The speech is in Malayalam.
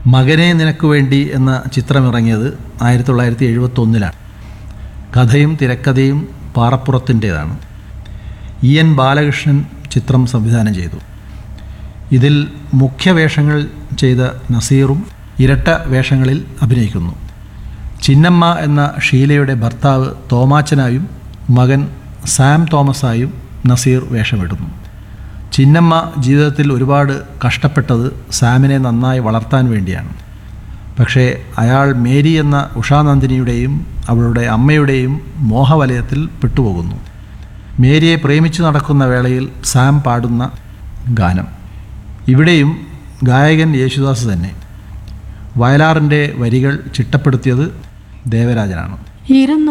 മകനെ നിനക്ക് വേണ്ടി എന്ന ചിത്രം ഇറങ്ങിയത് ആയിരത്തി തൊള്ളായിരത്തി എഴുപത്തൊന്നിലാണ് കഥയും തിരക്കഥയും പാറപ്പുറത്തിൻ്റേതാണ് ഇ എൻ ബാലകൃഷ്ണൻ ചിത്രം സംവിധാനം ചെയ്തു ഇതിൽ മുഖ്യ വേഷങ്ങൾ ചെയ്ത നസീറും ഇരട്ട വേഷങ്ങളിൽ അഭിനയിക്കുന്നു ചിന്നമ്മ എന്ന ഷീലയുടെ ഭർത്താവ് തോമാച്ചനായും മകൻ സാം തോമസായും നസീർ വേഷമിടുന്നു ചിന്നമ്മ ജീവിതത്തിൽ ഒരുപാട് കഷ്ടപ്പെട്ടത് സാമിനെ നന്നായി വളർത്താൻ വേണ്ടിയാണ് പക്ഷേ അയാൾ മേരി എന്ന ഉഷാനന്ദിനിയുടെയും അവളുടെ അമ്മയുടെയും മോഹവലയത്തിൽ പെട്ടുപോകുന്നു മേരിയെ പ്രേമിച്ചു നടക്കുന്ന വേളയിൽ സാം പാടുന്ന ഗാനം ഇവിടെയും ഗായകൻ യേശുദാസ് തന്നെ വയലാറിൻ്റെ വരികൾ ചിട്ടപ്പെടുത്തിയത് ദേവരാജനാണ് ഇരുന്നു